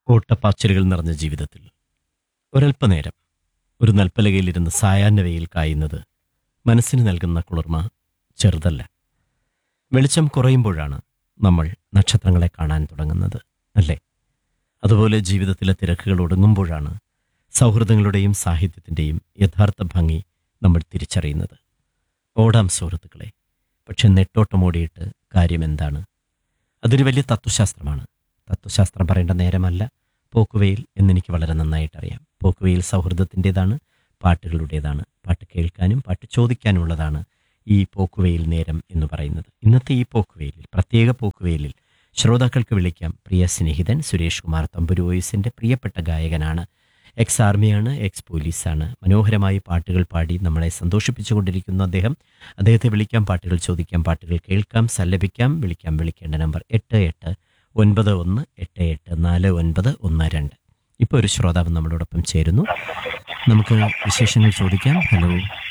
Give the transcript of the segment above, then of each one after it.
ഓട്ടപ്പാച്ചിലുകൾ നിറഞ്ഞ ജീവിതത്തിൽ ഒരൽപ്പനേരം ഒരു നൽപ്പലകയിലിരുന്ന് സായാഹ്ന വെയിൽ കായുന്നത് മനസ്സിന് നൽകുന്ന കുളിർമ ചെറുതല്ല വെളിച്ചം കുറയുമ്പോഴാണ് നമ്മൾ നക്ഷത്രങ്ങളെ കാണാൻ തുടങ്ങുന്നത് അല്ലേ അതുപോലെ ജീവിതത്തിലെ തിരക്കുകൾ ഒടുങ്ങുമ്പോഴാണ് സൗഹൃദങ്ങളുടെയും സാഹിത്യത്തിൻ്റെയും യഥാർത്ഥ ഭംഗി നമ്മൾ തിരിച്ചറിയുന്നത് ഓടാം സുഹൃത്തുക്കളെ പക്ഷെ നെട്ടോട്ടമോടിയിട്ട് കാര്യം എന്താണ് അതൊരു വലിയ തത്വശാസ്ത്രമാണ് തത്വശാസ്ത്രം പറയേണ്ട നേരമല്ല പോക്കുവെയിൽ എന്നെനിക്ക് വളരെ നന്നായിട്ട് അറിയാം പോക്കുവെയിൽ സൗഹൃദത്തിൻ്റെതാണ് പാട്ടുകളുടേതാണ് പാട്ട് കേൾക്കാനും പാട്ട് ചോദിക്കാനുള്ളതാണ് ഈ പോക്കുവെയിൽ നേരം എന്ന് പറയുന്നത് ഇന്നത്തെ ഈ പോക്കുവെയിലിൽ പ്രത്യേക പോക്കുവെയിലിൽ ശ്രോതാക്കൾക്ക് വിളിക്കാം പ്രിയ സ്നേഹിതൻ സുരേഷ് കുമാർ തമ്പുരുവോയിസിൻ്റെ പ്രിയപ്പെട്ട ഗായകനാണ് എക്സ് ആർമിയാണ് എക്സ് പോലീസാണ് മനോഹരമായി പാട്ടുകൾ പാടി നമ്മളെ സന്തോഷിപ്പിച്ചുകൊണ്ടിരിക്കുന്നു അദ്ദേഹം അദ്ദേഹത്തെ വിളിക്കാം പാട്ടുകൾ ചോദിക്കാം പാട്ടുകൾ കേൾക്കാം സല്ലപിക്കാം വിളിക്കാം വിളിക്കേണ്ട നമ്പർ എട്ട് എട്ട് ഒൻപത് ഒന്ന് എട്ട് എട്ട് നാല് ഒൻപത് ഒന്ന് രണ്ട് ഇപ്പോൾ ഒരു ശ്രോതാവ് നമ്മളോടൊപ്പം ചേരുന്നു നമുക്ക് വിശേഷങ്ങൾ ചോദിക്കാം hello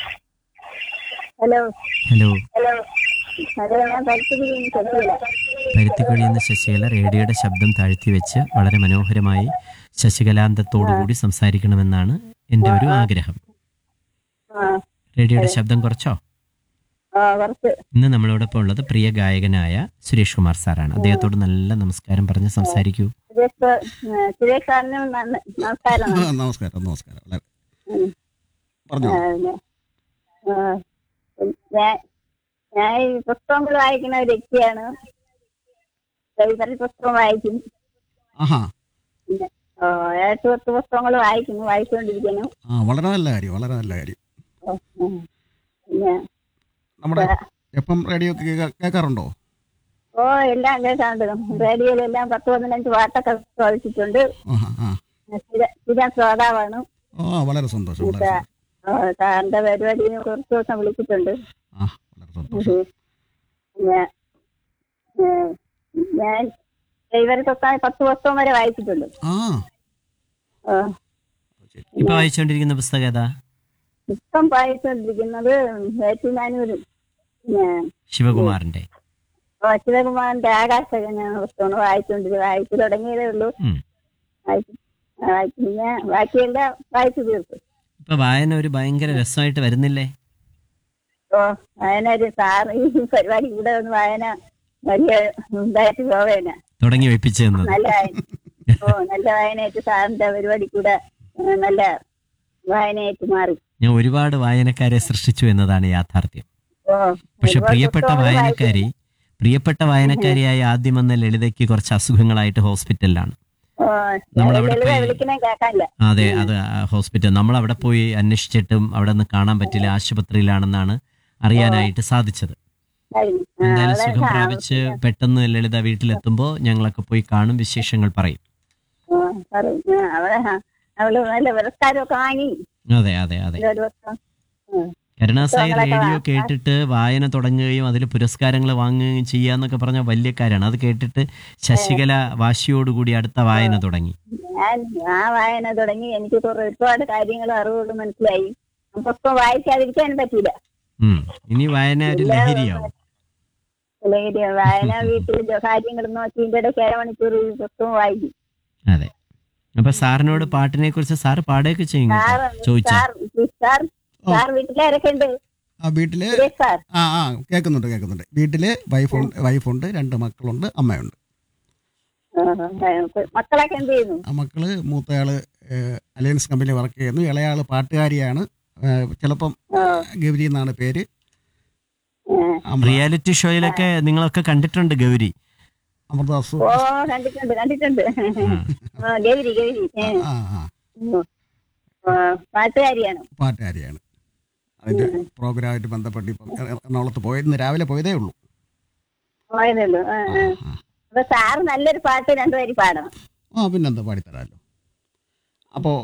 hello hello hello hello ഞാൻ പരിസ്ഥിതി ശശികല പരുത്തിക്കുഴി എന്ന ശശികല റേഡിയോയുടെ ശബ്ദം താഴ്ത്തി വെച്ച് വളരെ മനോഹരമായി ശശികലാന്തത്തോടുകൂടി സംസാരിക്കണമെന്നാണ് എൻ്റെ ഒരു ആഗ്രഹം ആ റേഡിയോയുടെ ശബ്ദം കുറച്ചോ ആ കുറച്ച് ഇന്ന് നമ്മളോടൊപ്പം ഉള്ളത് പ്രിയ ഗായകനായ സുരേഷ് കുമാർ സാറാണ് അദ്ദേഹത്തോട് നല്ല നമസ്കാരം പറഞ്ഞ് സംസാരിക്കൂ സുരേഷ് സാർ- ആ, സുരേഷ് സാറിന് നന്ന- നമസ്കാരം ആ, നമസ്കാരം നമസ്കാരം വളരെ ഉം. പറഞ്ഞോ ആ, പിന്നെ, ആ, ഞാൻ ഞാൻ ഈ പുസ്തകങ്ങൾ വായിക്കുന്ന ഒരു വ്യക്തിയാണ് ലൈബ്രറി പുസ്തകം വായിക്കും ആഹാ പിന്നെ ആ, ഏഴെട്ട് പത്ത് പുസ്തകങ്ങൾ വായിക്കുന്നു വായിച്ചുകൊണ്ടിരിക്കുന്നു ആ വളരെ നല്ല കാര്യം വളരെ നല്ല കാര്യം ഓ, ഉം. പിന്നെ നമ്മുടെ എപ്പം റേഡിയോ കേൾക്കാ- കേൾക്കാറുണ്ടോ ഓ എല്ലാം കേൾക്കാറുണ്ട് റേഡിയോയിലെല്ലാം പത്ത് പതിനഞ്ച് പാട്ടൊക്കെ ചോദിച്ചിട്ടുണ്ട് ആഹാ ആ സ്ഥിര- സ്ഥിരം ശ്രോതാവാണ് ഓ വളരെ സന്തോഷം വളരെ സന്തോഷം. ആ, സാറിന്റെ പരിപാടിന് കുറച്ച് ദിവസം വിളിച്ചിട്ടുണ്ട് ആ വളരെ സന്തോഷം ഞാൻ ഏഹ്, ഞാൻ ഇവർക്കൊക്കെ പത്ത് പുസ്തകം വരെ വായിച്ചിട്ടുണ്ട് ആ ആ, ശരി ഇപ്പൊ വായിച്ചുകൊണ്ടിരിക്കുന്ന പുസ്തകം ഏതാ ഇപ്പം വായിച്ചുകൊണ്ടിരിക്കുന്നത് വേറ്റിമാനൂരും പിന്നെ ശിവകുമാറിന്റെ ഓ, ശിവകുമാറിന്റെ ആകാശകന്യ പുസ്തകമാണ് വായിച്ചുകൊണ്ടിരിക്കുന്നത് വായിച്ചു തുടങ്ങിയതേ ഉള്ളൂ ഉം. വായിച്ചു ആ, വായിച്ചു പിന്നെ ബാക്കിയെല്ലാം വായിച്ചു തീർത്തു ഇപ്പൊ വായന ഒരു ഭയങ്കര രസമായിട്ട് വരുന്നില്ലേ ഓ വായന ഒരു സാർ ഈ പരിപാടി ഇവിടെ ഒന്ന് വായന വലിയ ഇതായിട്ട് പോവേന തുടങ്ങി വെപ്പിച്ചു തന്നത് നല്ല വായന ഓ നല്ല വായനയായിട്ട് സാറിന്റെ പരിപാടി കൂടെ ഏ, നല്ല വായനയായിട്ട് മാറി ഞാൻ ഒരുപാട് വായനക്കാരെ സൃഷ്ടിച്ചു എന്നതാണ് യാഥാർത്ഥ്യം ഓ പക്ഷെ ഒരുപാട് പ്രിയപ്പെട്ട പുസ്തകങ്ങൾ വായനക്കാരി പ്രിയപ്പെട്ട വായനക്കാരിയായ ആദ്യം വന്ന ലളിതയ്ക്ക് കുറച്ച് അസുഖങ്ങളായിട്ട് ഹോസ്പിറ്റലിലാണ് ഓ, നമ്മൾ അവിടെ ലളിത പോയി- വിളിക്കണേ കേൾക്കാനില്ല അതെ അത് ആ ഹോസ്പിറ്റൽ നമ്മൾ അവിടെ പോയി അന്വേഷിച്ചിട്ടും അവിടെ നിന്ന് കാണാൻ പറ്റില്ല ആശുപത്രിയിലാണെന്നാണ് അറിയാനായിട്ട് സാധിച്ചത് കഴിഞ്ഞു. ആ, എന്തായാലും അവിടെ സുഖം സാ- പ്രാപിച്ച് പെട്ടെന്ന് ലളിത വീട്ടിലെത്തുമ്പോൾ ഞങ്ങളൊക്കെ പോയി കാണും വിശേഷങ്ങൾ പറയും ഓ, പറയും. ആ, അവളെ ആ, അവള് നല്ല പുരസ്കാരമൊക്കെ വാങ്ങി അതെ അതെ അതെ ഒരു വർഷം ഉം. കരുണാസായി പുസ്തകങ്ങളൊക്കെ റേഡിയോ വാ- കേട്ടിട്ട് വായന തുടങ്ങുകയും അതിൽ പുരസ്കാരങ്ങൾ വാങ്ങുകയും ചെയ്യാന്നൊക്കെ പറഞ്ഞ വലിയ കാര്യമാണ് അത് കേട്ടിട്ട് ശശികല വാശിയോടുകൂടി അടുത്ത വായന തുടങ്ങി ഞാൻ ആ വായന തുടങ്ങി എനിക്ക് കുറെ ഒരുപാട് കാര്യങ്ങളും അറിവുകളും മനസ്സിലായി പുസ്തകം വായിക്കാതിരിക്കാനും പറ്റില്ല ഉം ഇനി വായന ഒരു ലഹരിയാവും അല്ലെങ്കിൽ വായന വീട്ടിൽ കാര്യങ്ങൾ നോക്കി ഇതിന്റെ ഇടയ്ക്ക് അരമണിക്കൂർ ഈ പുസ്തകം വായിക്കും അതെ അപ്പൊ സാറിനോട് പാട്ടിനെ കുറിച്ച് സാറ് പാടുകയൊക്കെ ചെയ്യും കേട്ടോ. സാർ ചോദിച്ചോ സാർ സാർ സാർ വീട്ടിലാരൊക്കെ ഉണ്ട് ആ വീട്ടില് സുരേഷ് സാർ ആ ആ കേൾക്കുന്നുണ്ട് കേൾക്കുന്നുണ്ട് വീട്ടില് വൈഫുണ്ട് വൈഫുണ്ട് രണ്ട് മക്കളുണ്ട് അമ്മയുണ്ട് ആ, ആ, മക്കളൊക്കെ എന്ത് ചെയ്യുന്നു ആ മക്കള് മൂത്തയാള് ഏഹ്, അലയൻസ് കമ്പനി വർക്ക് ചെയ്യുന്നു ഇളയാള് പാട്ടുകാരിയാണ് ഏഹ്, ചിലപ്പം ആ, ഗൗരി എന്നാണ് പേര് ആ. അമൃത റിയാലിറ്റി ഷോയിലൊക്കെ നിങ്ങളൊക്കെ കണ്ടിട്ടുണ്ട് ഗൗരി അമൃതാസു ഓ കണ്ടിട്ടുണ്ട് കണ്ടിട്ടുണ്ട് ആ, ഗൗരി ഗൗരി ഏ, ആ ആ ഉം. ആ, പാട്ടുകാരിയാണ് പാട്ടുകാരിയാണ് അതിന്റെ പ്രോഗ്രാമായിട്ട് ബന്ധപ്പെട്ട് ഇപ്പം എറ- എറണാകുളത്ത് പോയത് ഇന്ന് രാവിലെ പോയതേ ഉള്ളൂ പോയതുള്ളൂ ആ, ആ, ആ. ആ. അപ്പൊ സാറ് നല്ലൊരു പാട്ട് രണ്ടുപേരി പാടണം ആ പിന്നെന്താ പാടിത്തരാമല്ലോ അപ്പോൾ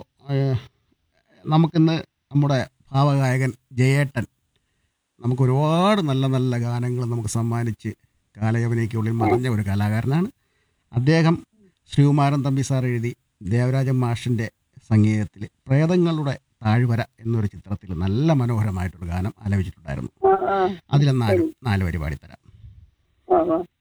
നമുക്കിന്ന് നമ്മുടെ ഭാവഗായകൻ ജയേട്ടൻ നമുക്ക് ഒരുപാട് നല്ല നല്ല ഗാനങ്ങൾ നമുക്ക് സമ്മാനിച്ച് കാലയവനിക്കുള്ളിൽ മറഞ്ഞ ഒരു കലാകാരനാണ് അദ്ദേഹം ശ്രീകുമാരൻ തമ്പി സാർ എഴുതി ദേവരാജൻ മാഷിൻ്റെ സംഗീതത്തിൽ പ്രേതങ്ങളുടെ താഴ്വര എന്നൊരു ചിത്രത്തിൽ നല്ല മനോഹരമായിട്ടുള്ള ഗാനം ആലപിച്ചിട്ടുണ്ടായിരുന്നു ഓ, ഓ, അതിലെ നാല് നാല് വരി പാടിത്തരാം ഓ, ഓ.